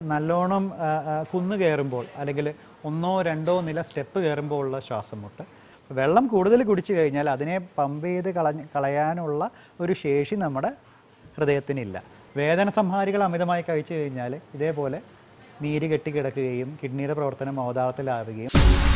നല്ലോണം ആ, ആ, കുന്ന് കയറുമ്പോൾ അല്ലെങ്കിൽ ഒന്നോ രണ്ടോ നില സ്റ്റെപ്പ് കയറുമ്പോൾ ഉള്ള ശ്വാസം മുട്ട് വെള്ളം കൂടുതൽ കുടിച്ചു കഴിഞ്ഞാൽ അതിനെ പമ്പ് ചെയ്ത് കളഞ്ഞ് കളയാനുള്ള ഒരു ശേഷി നമ്മുടെ ഹൃദയത്തിനില്ല വേദന സംഹാരികൾ അമിതമായി കഴിച്ചു കഴിഞ്ഞാൽ ഇതേപോലെ നീര് കെട്ടിക്കിടക്കുകയും കിഡ്നിയുടെ പ്രവർത്തനം അവതാളത്തിലാവുകയും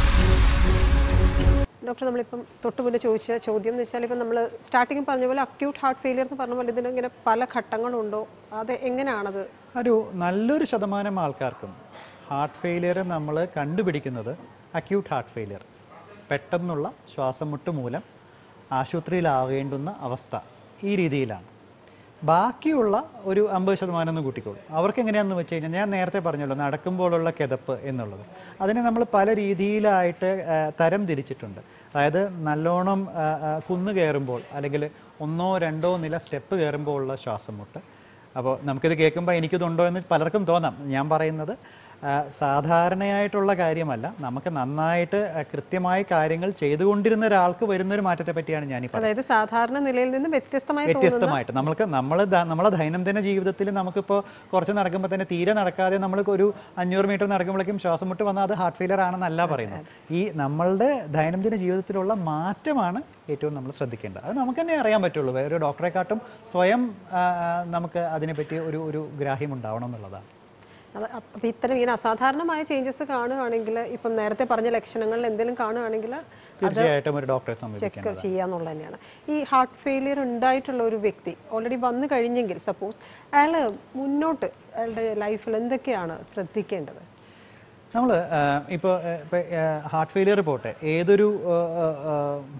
ഡോക്ടർ നമ്മളിപ്പം തൊട്ട് മുന്നേ ചോദിച്ച ചോദ്യം എന്ന് വെച്ചാൽ ഇപ്പം നമ്മൾ സ്റ്റാർട്ടിങ് പറഞ്ഞ പോലെ അക്യൂട്ട് ഹാർട്ട് ഫെയിലിയർ എന്ന് പറഞ്ഞ പോലെ ഇതിനിങ്ങനെ പല ഘട്ടങ്ങളുണ്ടോ അത് എങ്ങനെയാണത് ഒരു നല്ലൊരു ശതമാനം ആൾക്കാർക്കും ഹാർട്ട് ഫെയിലിയർ നമ്മൾ കണ്ടുപിടിക്കുന്നത് അക്യൂട്ട് ഹാർട്ട് ഫെയിലിയർ പെട്ടെന്നുള്ള ശ്വാസം മുട്ട് മൂലം ആശുപത്രിയിലാവേണ്ടുന്ന അവസ്ഥ ഈ രീതിയിലാണ് ബാക്കിയുള്ള ഒരു അമ്പത് ശതമാനം ഒന്ന് കൂട്ടിക്കോളും അവർക്ക് എങ്ങനെയാണെന്ന് വെച്ച് കഴിഞ്ഞാൽ ഞാൻ നേരത്തെ പറഞ്ഞല്ലോ നടക്കുമ്പോഴുള്ള കിതപ്പ് എന്നുള്ളത് അതിനെ നമ്മൾ പല രീതിയിലായിട്ട് ആ, തരം തിരിച്ചിട്ടുണ്ട് അതായത് നല്ലോണം ആ, ആ, കുന്ന് കയറുമ്പോൾ അല്ലെങ്കിൽ ഒന്നോ രണ്ടോ നില സ്റ്റെപ്പ് കയറുമ്പോൾ ഉള്ള ശ്വാസം മുട്ട് അപ്പോൾ നമുക്കിത് കേൾക്കുമ്പോൾ എനിക്കിതുണ്ടോ എന്ന് പലർക്കും തോന്നാം ഞാൻ പറയുന്നത് ആ, സാധാരണയായിട്ടുള്ള കാര്യമല്ല നമുക്ക് നന്നായിട്ട് ആ, കൃത്യമായി കാര്യങ്ങൾ ചെയ്തുകൊണ്ടിരുന്ന ഒരാൾക്ക് വരുന്നൊരു മാറ്റത്തെ പറ്റിയാണ് ഞാൻ ഈ പറയുന്നത് അതായത് സാധാരണ നിലയിൽ നിന്ന് വ്യത്യസ്തമായി തോന്നുന്ന വ്യത്യസ്തമായിട്ട് നമ്മൾക്ക് നമ്മൾ നമ്മളെ ദൈനംദിന ജീവിതത്തിൽ നമുക്കിപ്പോൾ കുറച്ച് നടക്കുമ്പോൾ തന്നെ തീരെ നടക്കാതെ നമ്മൾ ഒരു അഞ്ഞൂറ് മീറ്റർ നടക്കുമ്പോഴേക്കും ശ്വാസം മുട്ട് വന്നാൽ അത് ഹാർട്ട് ഫെയിലിയർ ആണെന്നല്ല പറയുന്നത് ഈ നമ്മളുടെ ദൈനംദിന ജീവിതത്തിലുള്ള മാറ്റമാണ് ഏറ്റവും നമ്മൾ ശ്രദ്ധിക്കേണ്ടത് അത് നമുക്ക് തന്നെ അറിയാൻ പറ്റുള്ളൂ വേറെ ഡോക്ടറെക്കാട്ടും സ്വയം ആ, ആ, നമുക്ക് അതിനെപ്പറ്റി ഒരു ഒരു ഗ്രാഹ്യം ഉണ്ടാവണം എന്നുള്ളതാണ് അത് അപ്പം ഇത്തരം ഇങ്ങനെ അസാധാരണമായ ചേഞ്ചസ് കാണുകയാണെങ്കിൽ ഇപ്പം നേരത്തെ പറഞ്ഞ ലക്ഷണങ്ങളിൽ എന്തെങ്കിലും കാണുകയാണെങ്കിൽ തീർച്ചയായിട്ടും ഒരു ഡോക്ടറെ സമീപിക്കണം ചെക്ക് ചെയ്യാന്നുള്ളത് തന്നെയാണ് ഈ ഹാർട്ട് ഫെയിലിയർ ഉണ്ടായിട്ടുള്ള ഒരു വ്യക്തി ഓൾറെഡി വന്നു കഴിഞ്ഞെങ്കിൽ സപ്പോസ് അയാൾ മുന്നോട്ട് അയാളുടെ ലൈഫിൽ എന്തൊക്കെയാണ് ശ്രദ്ധിക്കേണ്ടത് നമ്മൾ ഇപ്പോൾ ഹാർട്ട് ഫെയിലിയർ പോട്ടെ ഏതൊരു ആ, ആ, ആ,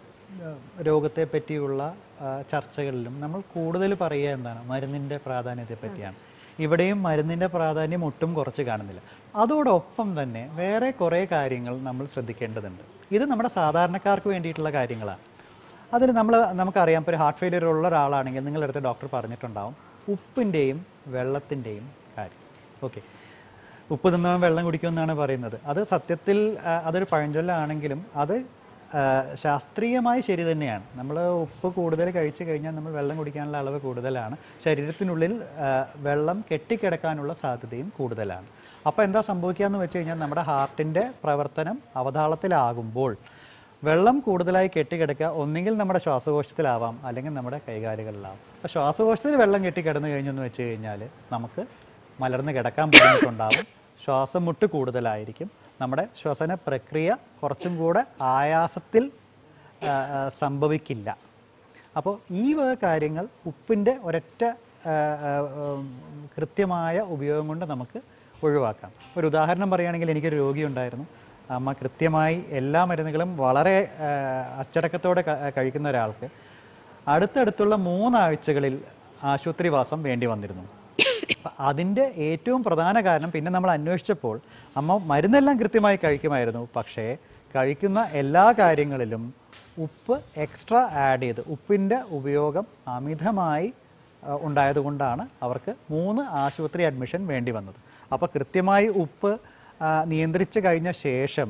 രോഗത്തെ പറ്റിയുള്ള ആ, ചർച്ചകളിലും നമ്മൾ കൂടുതൽ പറയുക എന്താണ് മരുന്നിൻ്റെ പ്രാധാന്യത്തെ പറ്റിയാണ് ഇവിടെയും മരുന്നിൻ്റെ പ്രാധാന്യം ഒട്ടും കുറച്ച് കാണുന്നില്ല അതോടൊപ്പം തന്നെ വേറെ കുറേ കാര്യങ്ങൾ നമ്മൾ ശ്രദ്ധിക്കേണ്ടതുണ്ട് ഇത് നമ്മുടെ സാധാരണക്കാർക്ക് വേണ്ടിയിട്ടുള്ള കാര്യങ്ങളാണ് അതിൽ നമ്മൾ നമുക്കറിയാം ഇപ്പോൾ ഒരു ഹാർട്ട് ഫെയിലിയർ ഉള്ള ഒരാളാണെങ്കിൽ നിങ്ങളുടെ അടുത്ത് ഡോക്ടർ പറഞ്ഞിട്ടുണ്ടാവും ഉപ്പിൻ്റെയും വെള്ളത്തിൻ്റെയും കാര്യം ഓക്കെ ഉപ്പ് തിന്നവൻ വെള്ളം കുടിക്കുമെന്നാണ് പറയുന്നത് അത് സത്യത്തിൽ ആ, അതൊരു പഴഞ്ചൊല്ലാണെങ്കിലും അത് ആ, ശാസ്ത്രീയമായി ശരി തന്നെയാണ് നമ്മൾ ഉപ്പ് കൂടുതൽ കഴിച്ചു കഴിഞ്ഞാൽ നമ്മൾ വെള്ളം കുടിക്കാനുള്ള അളവ് കൂടുതലാണ് ശരീരത്തിനുള്ളിൽ ആ, വെള്ളം കെട്ടിക്കിടക്കാനുള്ള സാധ്യതയും കൂടുതലാണ് അപ്പോൾ എന്താ സംഭവിക്കുക എന്ന് വെച്ച് കഴിഞ്ഞാൽ നമ്മുടെ ഹാർട്ടിൻ്റെ പ്രവർത്തനം അവതാളത്തിലാകുമ്പോൾ വെള്ളം കൂടുതലായി കെട്ടിക്കിടക്കുക ഒന്നുകിൽ നമ്മുടെ ശ്വാസകോശത്തിലാവാം അല്ലെങ്കിൽ നമ്മുടെ കൈകാലുകളിലാവാം അപ്പോൾ ശ്വാസകോശത്തിൽ വെള്ളം കെട്ടിക്കിടന്നു കഴിഞ്ഞെന്ന് വെച്ച് കഴിഞ്ഞാൽ നമുക്ക് മലർന്ന് കിടക്കാൻ ബുദ്ധിമുട്ടുണ്ടാവും ശ്വാസം മുട്ട് കൂടുതലായിരിക്കും നമ്മുടെ ശ്വസന പ്രക്രിയ കുറച്ചും കൂടെ ആയാസത്തിൽ ആ, ആ, സംഭവിക്കില്ല അപ്പോൾ ഈ വക കാര്യങ്ങൾ ഉപ്പിൻ്റെ ഒരൊറ്റ ആ, ആ, ഉം, കൃത്യമായ ഉപയോഗം കൊണ്ട് നമുക്ക് ഒഴിവാക്കാം ഒരു ഉദാഹരണം പറയുകയാണെങ്കിൽ എനിക്കൊരു രോഗി ഉണ്ടായിരുന്നു അമ്മ കൃത്യമായി എല്ലാ മരുന്നുകളും വളരെ ആ, അച്ചടക്കത്തോടെ ക- കഴിക്കുന്ന ഒരാൾക്ക് അടുത്തടുത്തുള്ള മൂന്നാഴ്ചകളിൽ ആശുപത്രിവാസം വേണ്ടി വന്നിരുന്നു അപ്പൊ അതിൻ്റെ ഏറ്റവും പ്രധാന കാരണം പിന്നെ നമ്മൾ അന്വേഷിച്ചപ്പോൾ അമ്മ മരുന്നെല്ലാം കൃത്യമായി കഴിക്കുമായിരുന്നു പക്ഷേ കഴിക്കുന്ന എല്ലാ കാര്യങ്ങളിലും ഉപ്പ് എക്സ്ട്രാ ആഡ് ചെയ്ത് ഉപ്പിൻ്റെ ഉപയോഗം അമിതമായി ആ, ഉണ്ടായതുകൊണ്ടാണ് അവർക്ക് മൂന്ന് ആശുപത്രി അഡ്മിഷൻ വേണ്ടി വന്നത് അപ്പോൾ കൃത്യമായി ഉപ്പ് ആ, നിയന്ത്രിച്ച് കഴിഞ്ഞ ശേഷം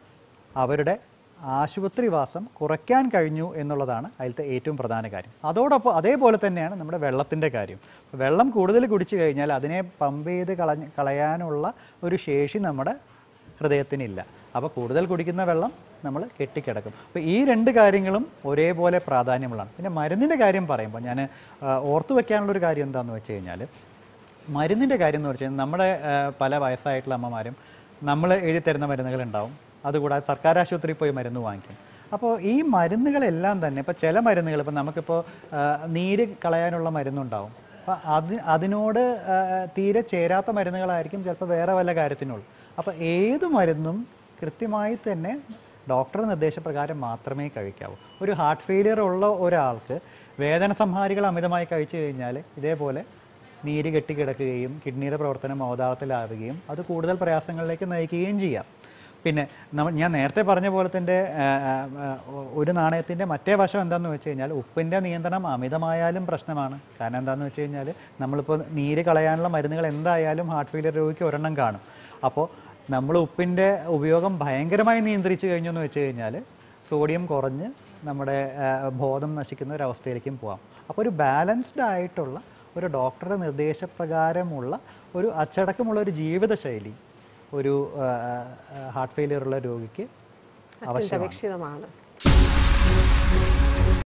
അവരുടെ ആശുപത്രിവാസം കുറയ്ക്കാൻ കഴിഞ്ഞു എന്നുള്ളതാണ് അതിലത്തെ ഏറ്റവും പ്രധാന കാര്യം അതോടൊപ്പം അതേപോലെ തന്നെയാണ് നമ്മുടെ വെള്ളത്തിൻ്റെ കാര്യം വെള്ളം കൂടുതൽ കുടിച്ചു കഴിഞ്ഞാൽ അതിനെ പമ്പ് ചെയ്ത് കളഞ്ഞ് കളയാനുള്ള ഒരു ശേഷി നമ്മുടെ ഹൃദയത്തിനില്ല അപ്പോൾ കൂടുതൽ കുടിക്കുന്ന വെള്ളം നമ്മൾ കെട്ടിക്കിടക്കും അപ്പോൾ ഈ രണ്ട് കാര്യങ്ങളും ഒരേപോലെ പ്രാധാന്യമുള്ളതാണ് പിന്നെ മരുന്നിൻ്റെ കാര്യം പറയുമ്പോൾ ഞാൻ ഓർത്തു വെക്കാനുള്ളൊരു കാര്യം എന്താണെന്ന് വെച്ച് കഴിഞ്ഞാൽ മരുന്നിൻ്റെ കാര്യം എന്ന് വെച്ചാൽ നമ്മുടെ ആ, പല വയസ്സായിട്ടുള്ള അമ്മമാരും നമ്മൾ എഴുതി തരുന്ന മരുന്നുകൾ ഉണ്ടാവും അതുകൂടാതെ സർക്കാർ ആശുപത്രിയിൽ പോയി മരുന്ന് വാങ്ങിക്കും അപ്പോൾ ഈ മരുന്നുകളെല്ലാം തന്നെ ഇപ്പോൾ ചില മരുന്നുകൾ ഇപ്പോൾ നമുക്കിപ്പോൾ ആ, നീര് കളയാനുള്ള മരുന്നുണ്ടാവും അപ്പോൾ അത് അതിനോട് ആ, തീരെ ചേരാത്ത മരുന്നുകളായിരിക്കും ചിലപ്പോൾ വേറെ വല്ല കാര്യത്തിനുള്ളൂ അപ്പോൾ ഏത് മരുന്നും കൃത്യമായി തന്നെ ഡോക്ടർ നിർദ്ദേശപ്രകാരം മാത്രമേ കഴിക്കാവൂ ഒരു ഹാർട്ട് ഫെയിലിയർ ഉള്ള ഒരാൾക്ക് വേദന സംഹാരികൾ അമിതമായി കഴിച്ചു കഴിഞ്ഞാൽ ഇതേപോലെ നീര് കെട്ടിക്കിടക്കുകയും കിഡ്നിയുടെ പ്രവർത്തനം അവതാളത്തിലാവുകയും അത് കൂടുതൽ പ്രയാസങ്ങളിലേക്ക് നയിക്കുകയും ചെയ്യാം പിന്നെ നമ്മ ഞാൻ നേരത്തെ പറഞ്ഞ പോലെ തന്നെ ആ, ആ, ആ, ഒരു നാണയത്തിൻ്റെ മറ്റേ വശം എന്താണെന്ന് വെച്ച് കഴിഞ്ഞാൽ ഉപ്പിൻ്റെ നിയന്ത്രണം അമിതമായാലും പ്രശ്നമാണ് കാരണം എന്താണെന്ന് വെച്ച് കഴിഞ്ഞാൽ നമ്മളിപ്പോൾ നീര് കളയാനുള്ള മരുന്നുകൾ എന്തായാലും ഹാർട്ട് ഫെയിലിയർ രോഗിക്ക് ഒരെണ്ണം കാണും അപ്പോൾ നമ്മൾ ഉപ്പിൻ്റെ ഉപയോഗം ഭയങ്കരമായി നിയന്ത്രിച്ചു കഴിഞ്ഞു എന്ന് വെച്ച് കഴിഞ്ഞാൽ സോഡിയം കുറഞ്ഞ് നമ്മുടെ ആ, ബോധം നശിക്കുന്ന ഒരു അവസ്ഥയിലേക്കും പോകാം അപ്പോൾ ഒരു ബാലൻസ്ഡ് ആയിട്ടുള്ള ഒരു ഡോക്ടറുടെ നിർദ്ദേശപ്രകാരമുള്ള ഒരു അച്ചടക്കമുള്ള ഒരു ജീവിതശൈലി ഒരു ഹാർട്ട് ഫെയിലിയർ ഉള്ള രോഗിക്ക് ആവശ്യമാണ് അത്യന്താപേക്ഷിതമാണ്